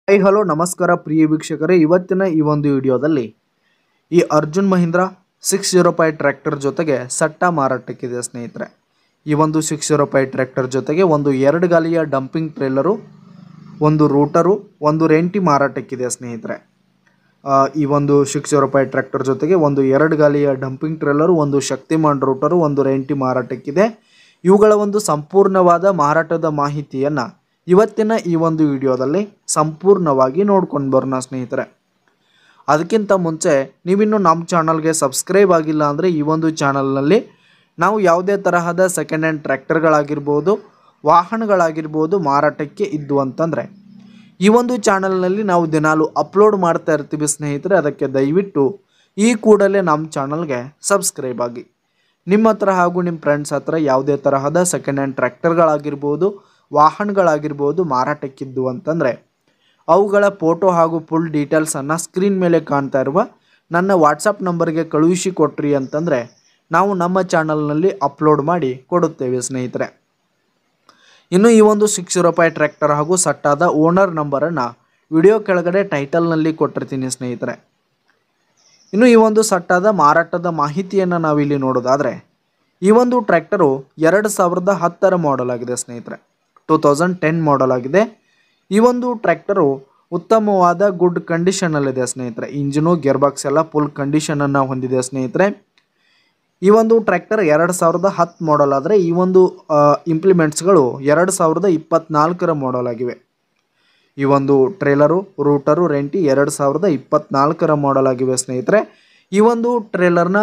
high hello ನಮಸ್ಕಾರ ಪ್ರಿಯ ವೀಕ್ಷಕರೇ ಇವತ್ತಿನ ಈ ಒಂದು ವಿಡಿಯೋದಲ್ಲಿ ಈ Arjun Mahindra six zero five tractor ಜೊತೆಗೆ ಸಟ್ಟ ಮಾರಾಟಕ್ಕಿದೆ ಸ್ನೇಹಿತರೆ ಈ ಒಂದು ಸಿಕ್ಸ್ ಜೀರೋ ಫೈವ್ ಟ್ರ್ಯಾಕ್ಟರ್ ಜೊತೆಗೆ ಒಂದು ಎರಡು ಗಾಲಿಯ ಡಂಪಿಂಗ್ ಟ್ರೇಲರು ಒಂದು ರೂಟರು ಒಂದು ರೆಂಟಿ ಮಾರಾಟಕ್ಕಿದೆ ಸ್ನೇಹಿತರೆ ಆ, ಈ ಒಂದು ಸಿಕ್ಸ್ ಜೀರೋ ಫೈವ್ ಟ್ರ್ಯಾಕ್ಟರ್ ಜೊತೆಗೆ ಒಂದು ಎರಡು ಗಾಲಿಯ ಡಂಪಿಂಗ್ ಟ್ರೇಲರು ಒಂದು ಶಕ್ತಿಮಾನ್ ರೂಟರು ಒಂದು ರೆಂಟಿ ಮಾರಾಟಕ್ಕಿದೆ ಇವುಗಳ ಒಂದು ಸಂಪೂರ್ಣವಾದ ಮಾರಾಟದ ಮಾಹಿತಿಯನ್ನು ಇವತ್ತಿನ ಈ ಒಂದು ವಿಡಿಯೋದಲ್ಲಿ ಸಂಪೂರ್ಣವಾಗಿ ನೋಡ್ಕೊಂಡು ಬರೋಣ ಸ್ನೇಹಿತರೆ ಅದಕ್ಕಿಂತ ಮುಂಚೆ ನೀವಿನ್ನು ನಮ್ಮ ಚಾನಲ್ಗೆ ಸಬ್ಸ್ಕ್ರೈಬ್ ಆಗಿಲ್ಲ ಅಂದರೆ ಈ ಒಂದು ಚಾನಲ್ನಲ್ಲಿ ನಾವು ಯಾವುದೇ ತರಹದ ಸೆಕೆಂಡ್ ಹ್ಯಾಂಡ್ ಟ್ರ್ಯಾಕ್ಟರ್ಗಳಾಗಿರ್ಬೋದು ವಾಹನಗಳಾಗಿರ್ಬೋದು ಮಾರಾಟಕ್ಕೆ ಇದ್ದು ಅಂತಂದರೆ ಈ ಒಂದು ಚಾನಲ್ನಲ್ಲಿ ನಾವು ದಿನಾಲು ಅಪ್ಲೋಡ್ ಮಾಡ್ತಾ ಇರ್ತೀವಿ ಸ್ನೇಹಿತರೆ ಅದಕ್ಕೆ ದಯವಿಟ್ಟು ಈ ಕೂಡಲೇ ನಮ್ಮ ಚಾನಲ್ಗೆ ಸಬ್ಸ್ಕ್ರೈಬ್ ಆಗಿ ನಿಮ್ಮ ಹತ್ರ ಹಾಗೂ ನಿಮ್ಮ ಫ್ರೆಂಡ್ಸ್ ಹತ್ರ ಯಾವುದೇ ತರಹದ ಸೆಕೆಂಡ್ ಹ್ಯಾಂಡ್ ಟ್ರ್ಯಾಕ್ಟರ್ಗಳಾಗಿರ್ಬೋದು ವಾಹನಗಳಾಗಿರ್ಬೋದು ಮಾರಾಟಕ್ಕಿದ್ದು ಅಂತಂದರೆ ಅವುಗಳ ಫೋಟೋ ಹಾಗೂ ಫುಲ್ ಡೀಟೇಲ್ಸನ್ನು ಸ್ಕ್ರೀನ್ ಮೇಲೆ ಕಾಣ್ತಾ ಇರುವ ನನ್ನ ವಾಟ್ಸಪ್ ನಂಬರ್ಗೆ ಕಳುಹಿಸಿ ಕೊಟ್ರಿ ಅಂತಂದರೆ ನಾವು ನಮ್ಮ ಚಾನಲ್ನಲ್ಲಿ ಅಪ್ಲೋಡ್ ಮಾಡಿ ಕೊಡುತ್ತೇವೆ ಸ್ನೇಹಿತರೆ ಇನ್ನು ಈ ಒಂದು ಸಿಕ್ಸ್ ರೂಪಾಯಿ ಟ್ರ್ಯಾಕ್ಟರ್ ಹಾಗೂ ಸಟ್ಟಾದ ಓನರ್ ನಂಬರನ್ನು ವಿಡಿಯೋ ಕೆಳಗಡೆ ಟೈಟಲ್ನಲ್ಲಿ ಕೊಟ್ಟಿರ್ತೀನಿ ಸ್ನೇಹಿತರೆ ಇನ್ನು ಈ ಒಂದು ಸಟ್ಟಾದ ಮಾರಾಟದ ಮಾಹಿತಿಯನ್ನು ನಾವಿಲ್ಲಿ ನೋಡೋದಾದರೆ ಈ ಒಂದು ಟ್ರ್ಯಾಕ್ಟರು ಎರಡು ಸಾವಿರದ ಹತ್ತರ ಮಾಡೆಲ್ ಆಗಿದೆ ಸ್ನೇಹಿತರೆ ಟೂ ತೌಸಂಡ್ ಟೆನ್ ಮಾಡೆಲ್ ಆಗಿದೆ ಈ ಒಂದು ಟ್ರ್ಯಾಕ್ಟರು ಉತ್ತಮವಾದ ಗುಡ್ ಕಂಡೀಷನಲ್ಲಿದೆ ಸ್ನೇಹಿತರೆ ಇಂಜಿನು ಗೇರ್ ಬಾಕ್ಸ್ ಎಲ್ಲ ಫುಲ್ ಕಂಡೀಷನನ್ನು ಹೊಂದಿದೆ ಸ್ನೇಹಿತರೆ ಈ ಒಂದು ಟ್ರ್ಯಾಕ್ಟರ್ ಎರಡು ಸಾವಿರದ ಹತ್ತು ಮಾಡೆಲ್ ಆದರೆ ಈ ಒಂದು ಇಂಪ್ಲಿಮೆಂಟ್ಸ್ಗಳು ಎರಡು ಸಾವಿರದ ಇಪ್ಪತ್ನಾಲ್ಕರ ಮಾಡೆಲ್ ಆಗಿವೆ ಈ ಒಂದು ಟ್ರೇಲರು ರೂಟರು ರೆಂಟಿ ಎರಡು ಸಾವಿರದ ಇಪ್ಪತ್ನಾಲ್ಕರ ಮಾಡೆಲ್ ಆಗಿವೆ ಸ್ನೇಹಿತರೆ ಈ ಒಂದು ಟ್ರೇಲರ್ನ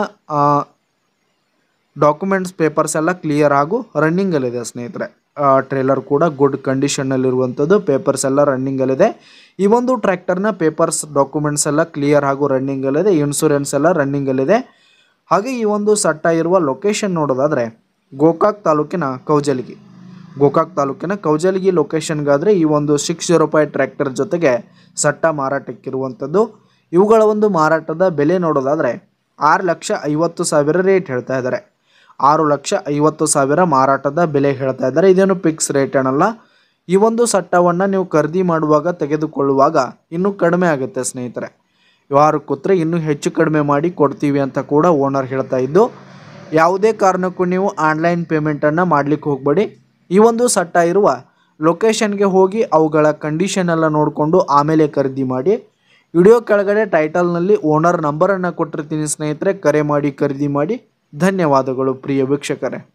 ಡಾಕ್ಯುಮೆಂಟ್ಸ್ ಪೇಪರ್ಸ್ ಎಲ್ಲ ಕ್ಲಿಯರ್ ಹಾಗೂ ರನ್ನಿಂಗಲ್ಲಿದೆ ಸ್ನೇಹಿತರೆ ಟ್ರೇಲರ್ ಕೂಡ ಗುಡ್ ಕಂಡೀಷನ್ನಲ್ಲಿರುವಂಥದ್ದು ಪೇಪರ್ಸ್ ಎಲ್ಲ ರನ್ನಿಂಗಲ್ಲಿದೆ ಈ ಒಂದು ಟ್ರ್ಯಾಕ್ಟರ್ನ ಪೇಪರ್ಸ್ ಡಾಕ್ಯುಮೆಂಟ್ಸ್ ಎಲ್ಲ ಕ್ಲಿಯರ್ ಹಾಗೂ ರನ್ನಿಂಗಲ್ಲಿದೆ ಇನ್ಶೂರೆನ್ಸ್ ಎಲ್ಲ ರನ್ನಿಂಗಲ್ಲಿದೆ ಹಾಗೆ ಈ ಒಂದು ಸಟ್ಟ ಇರುವ ಲೊಕೇಶನ್ ನೋಡೋದಾದರೆ ಗೋಕಾಕ್ ತಾಲೂಕಿನ ಕೌಜಲಗಿ ಗೋಕಾಕ್ ತಾಲೂಕಿನ ಕೌಜಲಗಿ ಲೊಕೇಶನ್ಗಾದರೆ ಈ ಒಂದು ಸಿಕ್ಸ್ ಜೀರೋ ಫೈವ್ ಟ್ರ್ಯಾಕ್ಟರ್ ಜೊತೆಗೆ ಸಟ್ಟ ಮಾರಾಟಕ್ಕಿರುವಂಥದ್ದು ಇವುಗಳ ಒಂದು ಮಾರಾಟದ ಬೆಲೆ ನೋಡೋದಾದರೆ ಆರು ಲಕ್ಷ ಐವತ್ತು ಸಾವಿರ ರೇಟ್ ಹೇಳ್ತಾ ಇದ್ದಾರೆ ಆರು ಲಕ್ಷ ಐವತ್ತು ಸಾವಿರ ಮಾರಾಟದ ಬೆಲೆ ಹೇಳ್ತಾ ಇದ್ದಾರೆ ಇದೇನು ಫಿಕ್ಸ್ ರೇಟ್ ಏನಲ್ಲ ಈ ಒಂದು ಸಟ್ಟವನ್ನು ನೀವು ಖರೀದಿ ಮಾಡುವಾಗ ತೆಗೆದುಕೊಳ್ಳುವಾಗ ಇನ್ನೂ ಕಡಿಮೆ ಆಗುತ್ತೆ ಸ್ನೇಹಿತರೆ ವ್ಯವಹಾರ ಕೂತ್ರೆ ಇನ್ನೂ ಹೆಚ್ಚು ಕಡಿಮೆ ಮಾಡಿ ಕೊಡ್ತೀವಿ ಅಂತ ಕೂಡ ಓನರ್ ಹೇಳ್ತಾ ಇದ್ದು ಯಾವುದೇ ಕಾರಣಕ್ಕೂ ನೀವು ಆನ್ಲೈನ್ ಪೇಮೆಂಟನ್ನು ಮಾಡಲಿಕ್ಕೆ ಹೋಗಬೇಡಿ ಈ ಒಂದು ಸಟ್ಟ ಇರುವ ಲೊಕೇಶನ್ಗೆ ಹೋಗಿ ಅವುಗಳ ಕಂಡೀಷನ್ ಎಲ್ಲ ನೋಡಿಕೊಂಡು ಆಮೇಲೆ ಖರೀದಿ ಮಾಡಿ ವಿಡಿಯೋ ಕೆಳಗಡೆ ಟೈಟಲ್ನಲ್ಲಿ ಓನರ್ ನಂಬರನ್ನು ಕೊಟ್ಟಿರ್ತೀನಿ ಸ್ನೇಹಿತರೆ ಕರೆ ಮಾಡಿ ಖರೀದಿ ಮಾಡಿ ಧನ್ಯವಾದಗಳು ಪ್ರಿಯ ವೀಕ್ಷಕರೇ